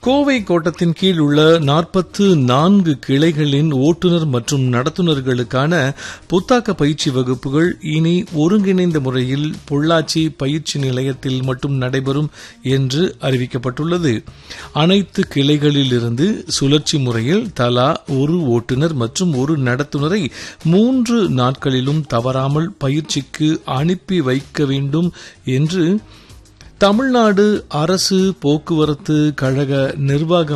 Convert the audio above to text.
கோவை கோட்டத்தின் கீழ் உள்ள நாற்பத்து நான்கு கிளைகளின் ஓட்டுநர் மற்றும் நடத்துனர்களுக்கான புத்தாக்க பயிற்சி வகுப்புகள் இனி ஒருங்கிணைந்த முறையில் பொள்ளாச்சி பயிற்சி நிலையத்தில் மட்டும் நடைபெறும் என்று அறிவிக்கப்பட்டுள்ளது அனைத்து கிளைகளிலிருந்து சுழற்சி முறையில் தலா ஒரு ஓட்டுநர் மற்றும் ஒரு நடத்துனரை மூன்று நாட்களிலும் தவறாமல் பயிற்சிக்கு அனுப்பி வைக்க வேண்டும் என்று தமிழ்நாடு அரசு போக்குவரத்து கழக நிர்வாகம்